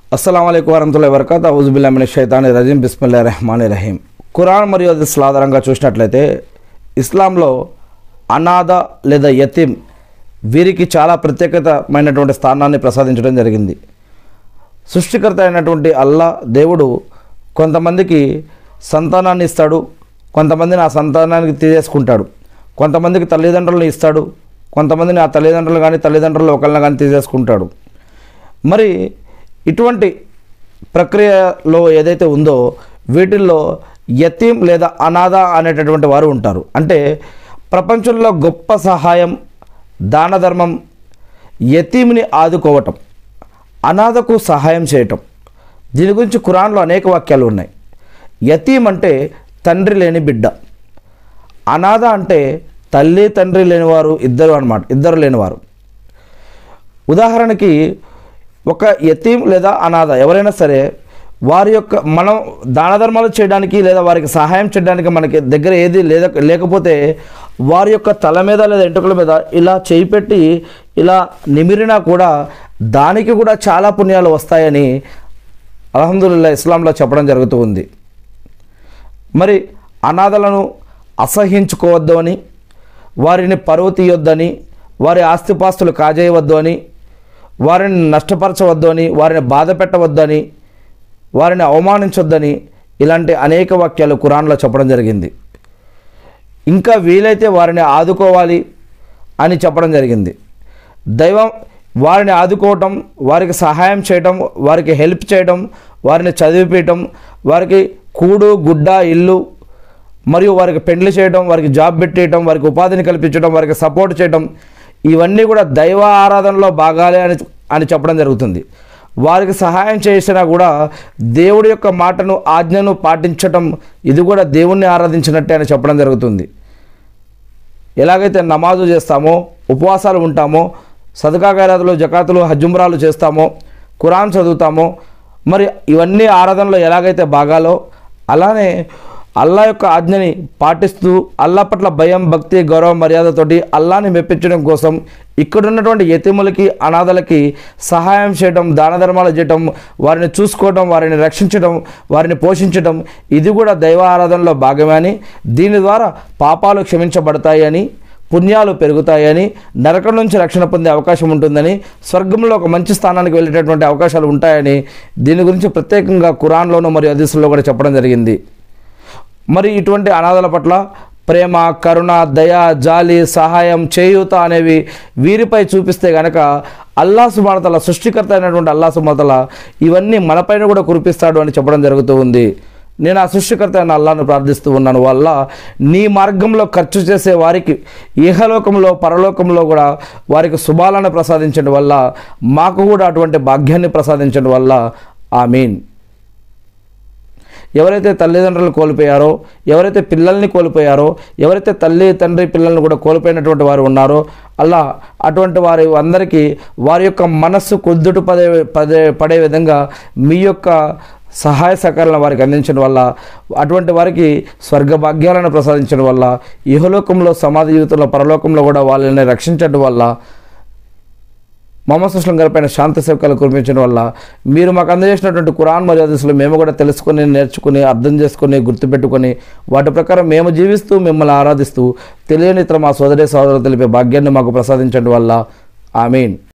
అస్సలం అయికు వరహతుల్లా వరకత్ అవుజుబుల్లామిన షైతాని రజీం బిస్మిల్లా రెహమాన్ రహీం ఖురాన్ మరియు హదీస్ల ఆధారంగా చూసినట్లయితే ఇస్లాంలో అనాథ లేదా యతీం వీరికి చాలా ప్రత్యేకతమైనటువంటి స్థానాన్ని ప్రసాదించడం జరిగింది సృష్టికర్త అయినటువంటి అల్లా దేవుడు కొంతమందికి సంతానాన్ని ఇస్తాడు కొంతమందిని ఆ సంతానానికి తీసేసుకుంటాడు కొంతమందికి తల్లిదండ్రులను ఇస్తాడు కొంతమందిని ఆ తల్లిదండ్రులు కానీ తల్లిదండ్రులు ఒకళ్ళని కానీ తీసేసుకుంటాడు మరి ఇటువంటి ప్రక్రియలో ఏదైతే ఉందో వీటిల్లో యతీం లేదా అనాథ అనేటటువంటి వారు ఉంటారు అంటే ప్రపంచంలో గొప్ప సహాయం దాన ధర్మం యతీంని ఆదుకోవటం అనాథకు సహాయం చేయటం దీని గురించి ఖురాన్లో అనేక వాక్యాలు ఉన్నాయి యతీం అంటే తండ్రి లేని బిడ్డ అనాథ అంటే తల్లి తండ్రి లేనివారు ఇద్దరు అన్నమాట ఇద్దరు లేనివారు ఉదాహరణకి ఒక యతీం లేదా అనాథ ఎవరైనా సరే వారి యొక్క మనం దాన ధర్మాలు చేయడానికి లేదా వారికి సహాయం చేయడానికి మనకి దగ్గర ఏది లేద లేకపోతే వారి యొక్క తల మీద లేదా ఎంటుకల మీద ఇలా చేయి పెట్టి ఇలా నిమిరినా కూడా దానికి కూడా చాలా పుణ్యాలు వస్తాయని అల్హమ్దుల్లా ఇస్లాంలో చెప్పడం జరుగుతూ ఉంది మరి అనాథలను అసహించుకోవద్దు అని వారిని పరువు తీయొద్దని వారి ఆస్తిపాస్తులు కాజేయవద్దు అని వారిని నష్టపరచవద్దు అని వారిని బాధ పెట్టవద్దని వారిని అవమానించొద్దని ఇలాంటి అనేక వాక్యాలు ఖురాన్లో చెప్పడం జరిగింది ఇంకా వీలైతే వారిని ఆదుకోవాలి అని చెప్పడం జరిగింది దైవం వారిని ఆదుకోవటం వారికి సహాయం చేయటం వారికి హెల్ప్ చేయటం వారిని చదివిపించటం వారికి కూడు గుడ్డ ఇల్లు మరియు వారికి పెండ్లి చేయడం వారికి జాబ్ పెట్టేయటం వారికి ఉపాధిని కల్పించడం వారికి సపోర్ట్ చేయడం ఇవన్నీ కూడా దైవ ఆరాధనలో భాగాలే అని అని చెప్పడం జరుగుతుంది వారికి సహాయం చేసినా కూడా దేవుడి యొక్క మాటను ఆజ్ఞను పాటించటం ఇది కూడా దేవుణ్ణి ఆరాధించినట్టే అని చెప్పడం జరుగుతుంది ఎలాగైతే నమాజు చేస్తామో ఉపవాసాలు ఉంటామో సదకా ఖైరాతులు జకాతులు హజ్జుమ్రాలు చేస్తామో ఖురాన్ చదువుతామో మరి ఇవన్నీ ఆరాధనలో ఎలాగైతే బాగాలో అలానే అల్లా యొక్క ఆజ్ఞని పాటిస్తూ అల్లా పట్ల భయం భక్తి గౌరవ మర్యాదతోటి అల్లాని మెప్పించడం కోసం ఇక్కడ ఉన్నటువంటి యతిములకి అనాథలకి సహాయం చేయడం దాన ధర్మాలు చేయడం వారిని చూసుకోవడం వారిని రక్షించడం వారిని పోషించడం ఇది కూడా దైవ ఆరాధనలో భాగమే అని దీని ద్వారా పాపాలు క్షమించబడతాయి అని పుణ్యాలు పెరుగుతాయని నరకం నుంచి రక్షణ పొందే అవకాశం ఉంటుందని స్వర్గంలో ఒక మంచి స్థానానికి వెళ్ళేటటువంటి అవకాశాలు ఉంటాయని దీని గురించి ప్రత్యేకంగా ఖురాన్లోను మరియు హదీసుల్లో కూడా చెప్పడం జరిగింది మరి ఇటువంటి అనాథల పట్ల ప్రేమ కరుణ దయ జాలి సహాయం చేయూత అనేవి వీరిపై చూపిస్తే గనక అల్లా సుమార్తల సృష్టికర్త అయినటువంటి అల్లా సుమార్తల ఇవన్నీ మనపైన కూడా కురిపిస్తాడు అని చెప్పడం జరుగుతూ ఉంది నేను ఆ సృష్టికర్త అయిన అల్లాను ప్రార్థిస్తూ ఉన్నాను వల్ల నీ మార్గంలో ఖర్చు చేసే వారికి ఇహలోకంలో పరలోకంలో కూడా వారికి శుభాలను ప్రసాదించడం వల్ల మాకు కూడా అటువంటి భాగ్యాన్ని ప్రసాదించడం వల్ల ఆ మీన్ ఎవరైతే తల్లిదండ్రులు కోల్పోయారో ఎవరైతే పిల్లల్ని కోల్పోయారో ఎవరైతే తల్లి తండ్రి పిల్లల్ని కూడా కోల్పోయినటువంటి వారు ఉన్నారో అలా అటువంటి వారి అందరికీ వారి యొక్క మనస్సు కొద్దుట పదే పదే పడే విధంగా మీ యొక్క సహాయ సహకారాలను వారికి అందించడం వల్ల అటువంటి వారికి స్వర్గ భాగ్యాలను ప్రసాదించడం వల్ల ఇహలోకంలో సమాధి జీవితంలో పరలోకంలో కూడా వాళ్ళని రక్షించడం వల్ల మొహమ్మద్ సుస్లం గారి పైన శాంతి సేవకాలు కురిపించడం వల్ల మీరు మాకు అందజేసినటువంటి కురాన్ మరియు హదీసులు మేము కూడా తెలుసుకొని నేర్చుకుని అర్థం చేసుకుని గుర్తుపెట్టుకొని వాటి ప్రకారం మేము జీవిస్తూ మిమ్మల్ని ఆరాధిస్తూ తెలియని ఇతర మా సోదరి సోదరులు తెలిపే భాగ్యాన్ని మాకు ప్రసాదించడం వల్ల ఆమీన్